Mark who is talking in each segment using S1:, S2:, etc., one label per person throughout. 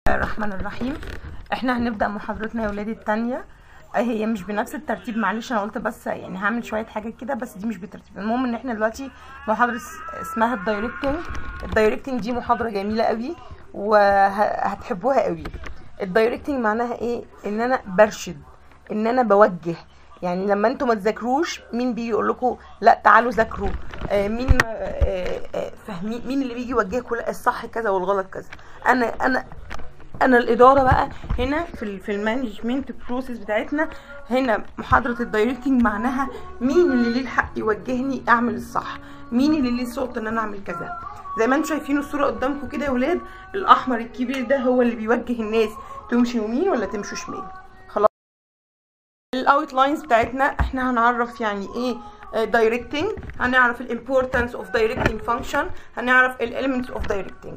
S1: الرحمن الرحيم احنا هنبدأ محاضرتنا يا ولادي التانية هي مش بنفس الترتيب معلش انا قلت بس يعني هعمل شوية حاجات كده بس دي مش بالترتيب المهم ان احنا دلوقتي محاضرة اس- اسمها الدايركتنج الدايركتنج دي محاضرة جميلة قوي وهتحبوها قوي الدايركتنج معناها ايه ان انا برشد ان انا بوجه يعني لما انتوا ما تذاكروش مين بيجي يقول لكم لا تعالوا ذاكروا آه مين آه آه فاهمين مين اللي بيجي يوجهكم لا الصح كذا والغلط كذا انا انا انا الاداره بقى هنا في ال في المانجمنت بروسيس بتاعتنا هنا محاضره الدايركتنج معناها مين اللي ليه الحق يوجهني اعمل الصح مين اللي ليه السلطه ان انا اعمل كذا زي ما انتم شايفين الصوره قدامكم كده يا ولاد الاحمر الكبير ده هو اللي بيوجه الناس تمشي يمين ولا تمشوا شمال خلاص الاوتلاينز بتاعتنا احنا هنعرف يعني ايه دايركتنج هنعرف الامبورتانس اوف دايركتنج فانكشن هنعرف الاليمنتس اوف دايركتنج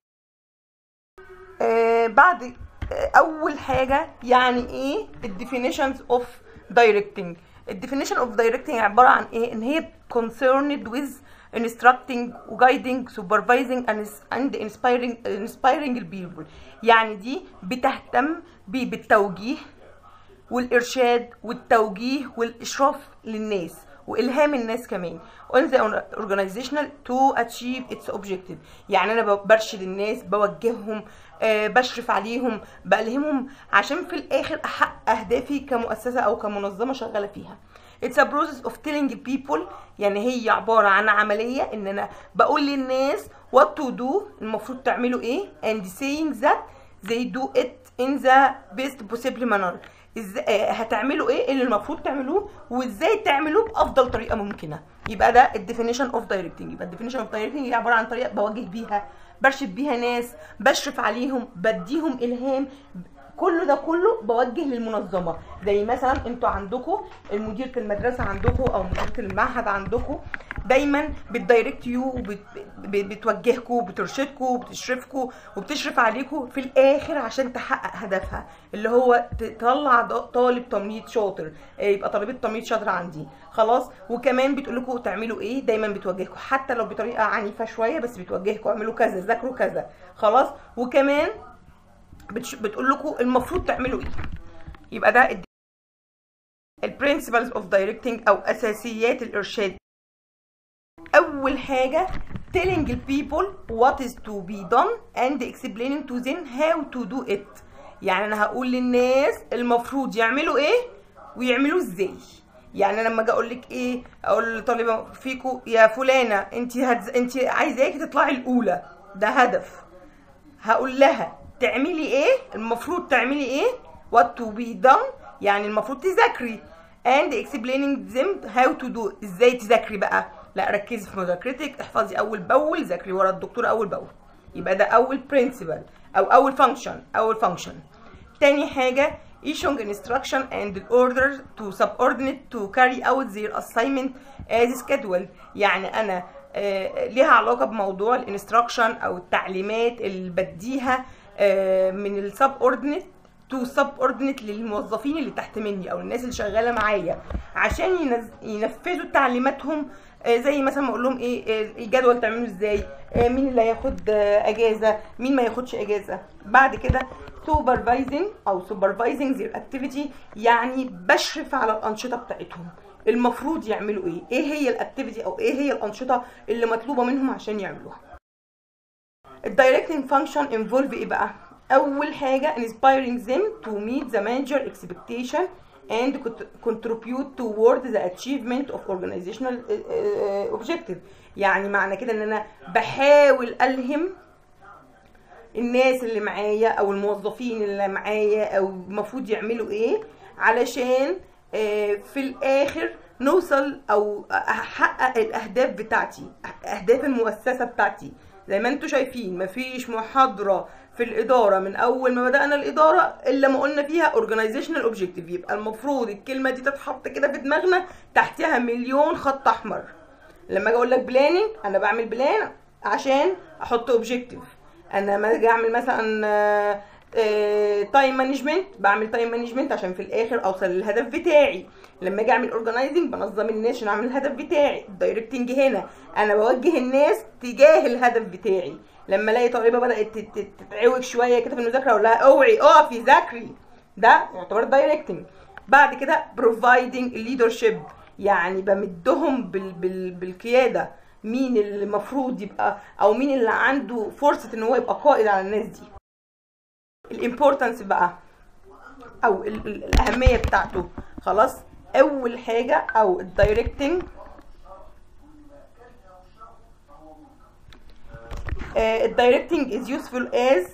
S1: آه بعد آه اول حاجه يعني ايه الديفينيشنز اوف دايركتنج الديفينيشن اوف دايركتنج عباره عن ايه ان هي concerned with instructing guiding supervising and and inspiring inspiring people يعني دي بتهتم ب- بالتوجيه والارشاد والتوجيه والاشراف للناس والهام الناس كمان on the organizational to achieve its objective يعني انا ب- برشد الناس بوجههم آه، بشرف عليهم بألهمهم عشان في الاخر احقق اهدافي كمؤسسه او كمنظمه شغاله فيها It's a process of telling people يعني هي عبارة عن عملية ان انا بقول للناس what to do المفروض تعملوا ايه and saying that they do it in the best possible manner ازاي آه، هتعملوا ايه اللي المفروض تعملوه وازاي تعملوه بافضل طريقه ممكنه يبقى ده الديفينيشن اوف دايركتنج يبقى الديفينيشن اوف دايركتنج هي عباره عن طريقه بوجه بيها برشد بيها ناس بشرف عليهم بديهم الهام كله ده كله بوجه للمنظمه زي مثلا انتوا عندكم مديره المدرسه عندكم او مديره المعهد عندكم دايما بتدايركت يو وبتوجهكم وبترشدكم وبتشرفكم وبتشرف عليكم في الاخر عشان تحقق هدفها اللي هو تطلع ض- طالب تمريض شاطر آه، يبقى طالبه تمريض شاطره عندي خلاص وكمان بتقول لكم تعملوا ايه دايما بتوجهكم حتى لو بطريقه عنيفه شويه بس بتوجهكم اعملوا كذا ذاكروا كذا خلاص وكمان بتش... بتقول لكم المفروض تعملوا ايه يبقى ده البرنسبلز اوف دايركتنج او اساسيات الارشاد اول حاجه telling people what is to be done and explaining to them how to do it يعني انا هقول للناس المفروض يعملوا ايه ويعملوه ازاي يعني انا لما اجي اقول لك ايه اقول لطالبه فيكم يا فلانه انت هتز... انت عايزاكي تطلعي الاولى ده هدف هقول لها تعملي ايه المفروض تعملي ايه what to be done يعني المفروض تذاكري and explaining them how to do ازاي تذاكري بقى لا ركزي في مذاكرتك احفظي اول باول ذاكري ورا الدكتور اول باول يبقى ده اول principle او اول function اول function تاني حاجة issuing instruction and order to subordinate to carry out their assignment as scheduled يعني أنا آه، ليها علاقة بموضوع الانستراكشن أو التعليمات اللي بديها آه، من السبوردينيت تو سبوردينيت للموظفين اللي تحت مني او الناس اللي شغاله معايا عشان ينز- ينفذوا تعليماتهم آه، زي مثلا ما اقول لهم ايه آه، الجدول تعملوه ازاي آه، مين اللي هياخد آه، اجازه مين ما ياخدش اجازه بعد كده supervising او supervising their activity يعني بشرف على الانشطه بتاعتهم المفروض يعملوا ايه ايه هي الاكتيفيتي او ايه هي الانشطه اللي مطلوبه منهم عشان يعملوها الدايركتنج فانكشن انفولف ايه بقى اول حاجه inspiring them to meet the manager expectation and cont- contribute toward the achievement of organizational uh, uh, objective يعني معنى كده ان انا بحاول الهم الناس اللي معايا او الموظفين اللي معايا او المفروض يعملوا ايه علشان آه، في الاخر نوصل او احقق الاهداف بتاعتي اهداف المؤسسه بتاعتي زي ما انتم شايفين مفيش محاضره في الاداره من اول ما بدانا الاداره الا ما قلنا فيها organizational objective يبقى المفروض الكلمه دي تتحط كده في دماغنا تحتها مليون خط احمر لما اجي اقول لك بلاننج انا بعمل بلان عشان احط اوبجيكتيف انا لما اجي اعمل مثلا تايم مانجمنت بعمل تايم مانجمنت عشان في الاخر اوصل للهدف بتاعي لما اجي اعمل اورجنايزنج بنظم الناس عشان اعمل الهدف بتاعي الدايركتنج هنا انا بوجه الناس تجاه الهدف بتاعي لما الاقي طالبه بدات تت- تت- تتعوج شويه كده في المذاكره اقول لها اوعي اقفي ذاكري ده يعتبر دايركتنج بعد كده بروفايدنج ليدرشيب يعني بمدهم بال بال بالقياده مين اللي المفروض يبقى او مين اللي عنده فرصه ان هو يبقى قائد على الناس دي الامبورتنس بقى او ال ال الاهميه بتاعته خلاص اول حاجه او الدايركتنج الدايركتنج از يوسفول از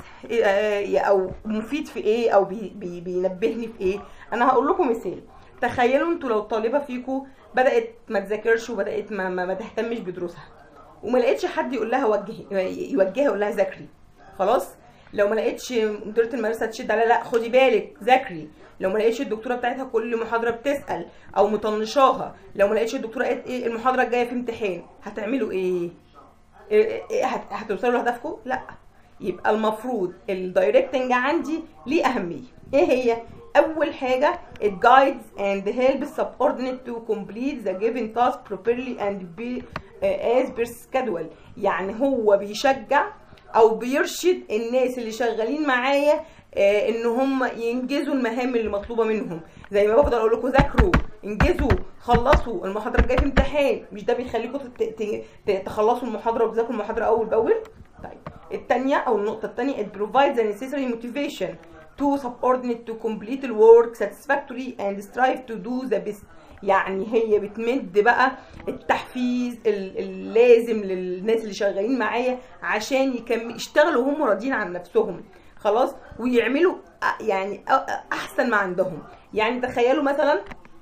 S1: او مفيد في ايه او بي بي بينبهني في ايه انا هقول لكم مثال تخيلوا انتوا لو طالبه فيكم بدات ما تذاكرش وبدات ما, ما, ما تهتمش بدروسها وما لقيتش حد يقول لها وجهي يوجهها يقول لها ذاكري خلاص لو ما لقيتش مديره المدرسه تشد عليها لا خدي بالك ذاكري لو ما لقيتش الدكتوره بتاعتها كل محاضره بتسال او مطنشاها لو ما لقيتش الدكتوره قالت ايه المحاضره الجايه في امتحان هتعملوا ايه إيه- إيه هت- هتوصلوا لهدفكم لا يبقى المفروض الدايركتنج عندي ليه اهميه ايه هي اول حاجه it guides and helps subordinate to complete the given task properly and be uh, as per schedule يعني هو بيشجع او بيرشد الناس اللي شغالين معايا آه، ان هم ينجزوا المهام اللي مطلوبه منهم زي ما بفضل اقول لكم ذاكروا انجزوا خلصوا المحاضره الجايه في امتحان مش ده بيخليكم ت- ت- ت- تخلصوا المحاضره وتذاكروا المحاضره اول باول طيب الثانيه او النقطه الثانيه it provides the necessary motivation to subordinate to complete the work satisfactorily and strive to do the best يعني هي بتمد بقى التحفيز ال- اللازم للناس اللي شغالين معايا عشان يكمل يشتغلوا وهم راضيين عن نفسهم خلاص ويعملوا أ- يعني أ- أ- احسن ما عندهم يعني تخيلوا مثلا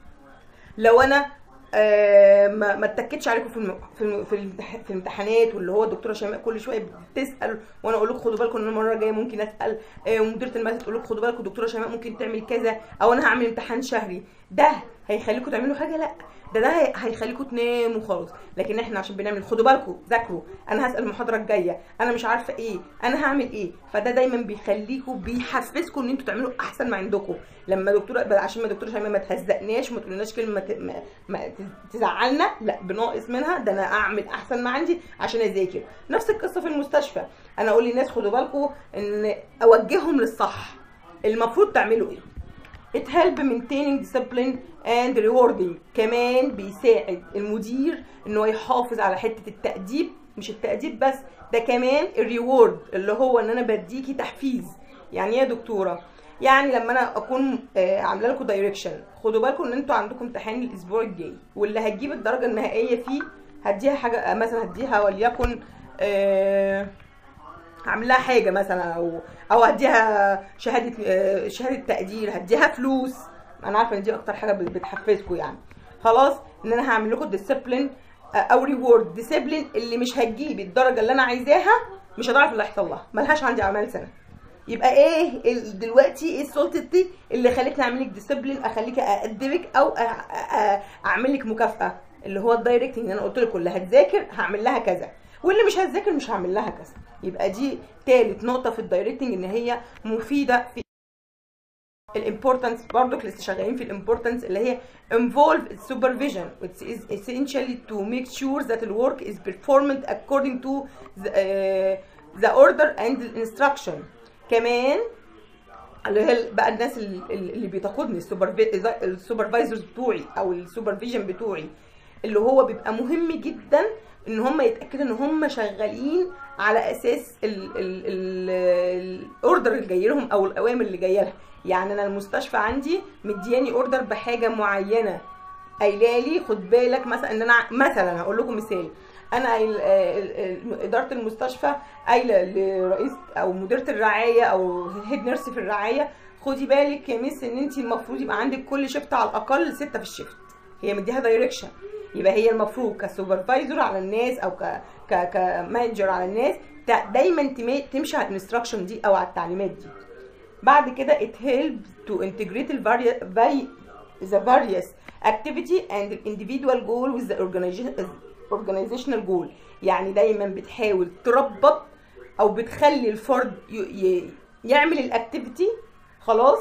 S1: لو انا آه، ما ما اتكتش عليكم في الم... في الم... في, الامتح... في الامتحانات واللي هو الدكتوره شيماء كل شويه بتسال وانا اقول لكم خدوا بالكم ان أنا المره الجايه ممكن اسال آه، ومديره المدرسه تقول لكم خدوا بالكم الدكتوره شيماء ممكن تعمل كذا او انا هعمل امتحان شهري ده هيخليكم تعملوا حاجه لا ده ده هي- هيخليكم تناموا خالص لكن احنا عشان بنعمل خدوا بالكم ذاكروا انا هسال المحاضره الجايه انا مش عارفه ايه انا هعمل ايه فده دايما بيخليكم بيحفزكم ان انتوا تعملوا احسن ما عندكم لما دكتوره بل عشان ما دكتوره شيماء ما تهزقناش وما تقولناش كلمه ت- ما, ما ت- تزعلنا لا بناقص منها ده انا اعمل احسن ما عندي عشان اذاكر نفس القصه في المستشفى انا اقول للناس خدوا بالكم ان اوجههم للصح المفروض تعملوا ايه It help maintaining discipline and rewarding كمان بيساعد المدير ان هو يحافظ على حته التأديب مش التأديب بس ده كمان الريورد اللي هو ان انا بديكي تحفيز يعني ايه يا دكتوره يعني لما انا اكون آه، عامله لكم دايركشن خدوا بالكم ان انتوا عندكم امتحان الاسبوع الجاي واللي هتجيب الدرجه النهائيه فيه هديها حاجه آه، مثلا هديها وليكن آه هعمل لها حاجه مثلا او او هديها شهاده آه، شهاده تقدير هديها فلوس انا عارفه ان دي اكتر حاجه بت- بتحفزكم يعني خلاص ان انا هعمل لكم ديسيبلين او ريورد ديسيبلين اللي مش هتجيب الدرجه اللي انا عايزاها مش هتعرف اللي هيحصل لها ملهاش عندي اعمال سنه يبقى ايه ال- دلوقتي ايه السلطتي اللي خلتني اعمل لك ديسيبلين اخليك اادبك او أ- أ- أ- اعمل لك مكافاه اللي هو الدايركتنج انا قلت لكم اللي هتذاكر هعمل لها كذا واللي مش هتذاكر مش هعمل لها كذا يبقى دي تالت نقطه في الدايركتنج ان هي مفيده في الامبورتنس برضك لسه شغالين في الامبورتنس اللي هي involve supervision which is essentially to make sure that the work is performed according to the, uh, the order and the instruction كمان اللي هي بقى الناس اللي, اللي بتقودني السوبرفايزرز بتوعي او السوبرفيجن بتوعي اللي هو بيبقى مهم جدا ان هم يتاكدوا ان هم شغالين على اساس الاوردر اللي جاي لهم او الاوامر اللي جايه لها يعني انا المستشفى عندي مدياني اوردر بحاجه معينه قايله لي خد بالك مثلا ان انا مثلا هقول لكم مثال انا قايل- آه، ال- ال- اداره المستشفى قايله لرئيس او مديره الرعايه او هيد نيرس في الرعايه خدي بالك يا ميس ان انت المفروض يبقى عندك كل شيفت على الاقل سته في الشيفت هي مديها دايركشن يبقى هي المفروض كسوبرفايزر على الناس او ك ك كمانجر على الناس تا- دايما تمي- تمشي على الانستراكشن دي او على التعليمات دي بعد كده it helps to integrate the various, the various activity and the individual goal with the organiza- organizational goal يعني دايما بتحاول تربط او بتخلي الفرد ي- ي- يعمل الاكتيفيتي خلاص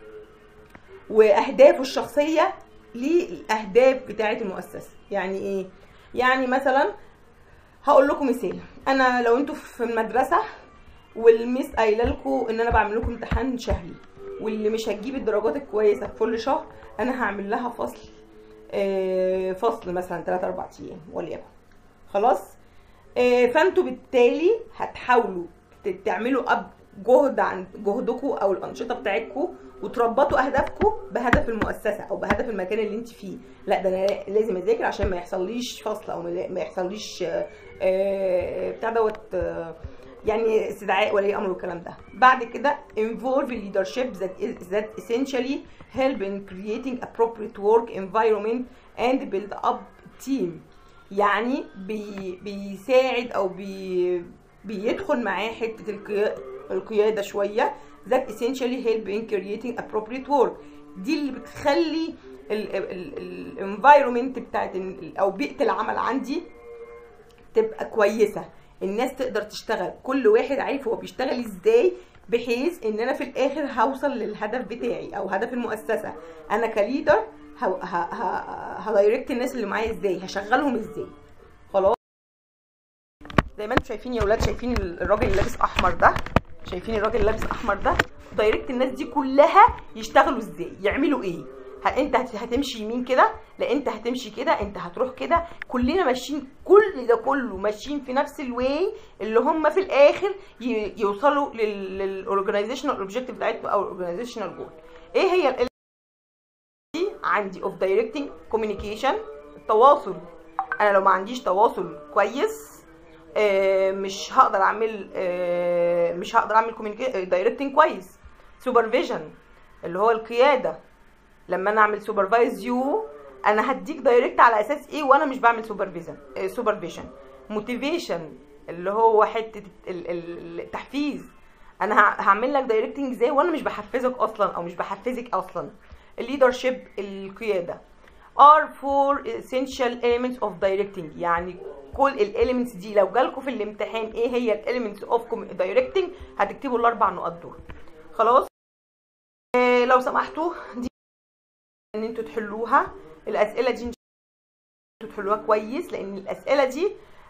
S1: واهدافه الشخصيه للاهداف بتاعه المؤسسه يعني ايه يعني مثلا هقول لكم مثال انا لو انتوا في المدرسه والميس قايله لكم ان انا بعمل لكم امتحان شهري واللي مش هتجيب الدرجات الكويسه في كل شهر انا هعمل لها فصل آه، فصل مثلا 3 4 ايام وليكن خلاص آه، فانتوا بالتالي هتحاولوا ت- تعملوا اب جهد عن جهدكم او الانشطه بتاعتكم وتربطوا اهدافكم بهدف المؤسسه او بهدف المكان اللي انت فيه لا ده انا لازم اذاكر عشان ما يحصليش فصل او ما ما يحصليش آه، آه، بتاع دوت آه، يعني استدعاء ولي امر والكلام ده بعد كده involve leadership that is that essentially help in creating appropriate work environment and build up team يعني بي بيساعد او بي بيدخل معاه حته القيا- القياده شويه that essentially help in creating appropriate work دي اللي بتخلي الانفايرومنت بتاعت ال- او بيئه العمل عندي تبقى كويسه الناس تقدر تشتغل كل واحد عارف هو بيشتغل ازاي بحيث ان انا في الاخر هوصل للهدف بتاعي او هدف المؤسسه انا كليدر ه- ه- ه- هدايركت الناس اللي معايا ازاي هشغلهم ازاي خلاص زي ما انتم شايفين يا ولاد شايفين الراجل اللي لابس احمر ده شايفين الراجل اللي لابس احمر ده دايركت الناس دي كلها يشتغلوا ازاي يعملوا ايه ه- انت هت- هتمشي يمين كده لا انت هتمشي كده انت هتروح كده كلنا ماشيين كل ده كله ماشيين في نفس الواي اللي هم في الاخر ي- يوصلوا للاورجنايزيشنال اوبجيكتيف بتاعتهم او الاورجنايزيشنال جول ايه هي ال دي عندي اوف دايركتنج كوميونيكيشن التواصل انا لو ما عنديش تواصل كويس آه، مش هقدر اعمل آه، مش هقدر اعمل دايركتنج كويس سوبرفيجن اللي هو القياده لما انا اعمل سوبرفايز يو انا هديك دايركت على اساس ايه وانا مش بعمل سوبرفيجن سوبرفيجن موتيفيشن اللي هو حته ال- ال- التحفيز انا ه- هعمل لك دايركتنج ازاي وانا مش بحفزك اصلا او مش بحفزك اصلا الليدرشيب القياده are four essential elements of directing يعني كل الاليمنتس دي لو جالكم في الامتحان ايه هي الاليمنتس اوف directing هتكتبوا الاربع نقط دول خلاص آه، لو سمحتوا دي ان انتوا تحلوها الاسئله دي انتوا تحلوها كويس لان الاسئله دي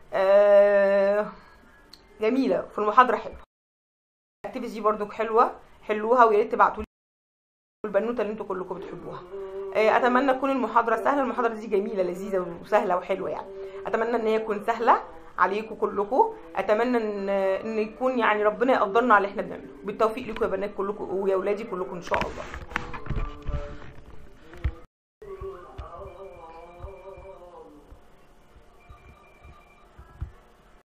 S1: آه، جميله في المحاضره حلوه الاكتيفيتي دي برضو حلوه حلوها ويا ريت تبعتوا لي البنوته اللي انتوا كلكم بتحبوها آه، اتمنى تكون المحاضره سهله المحاضره دي جميله لذيذه وسهله وحلوه يعني اتمنى ان هي تكون سهله عليكم كلكم اتمنى ان ان يكون يعني ربنا يقدرنا على اللي احنا بنعمله بالتوفيق لكم يا بنات كلكم ويا اولادي كلكم ان شاء الله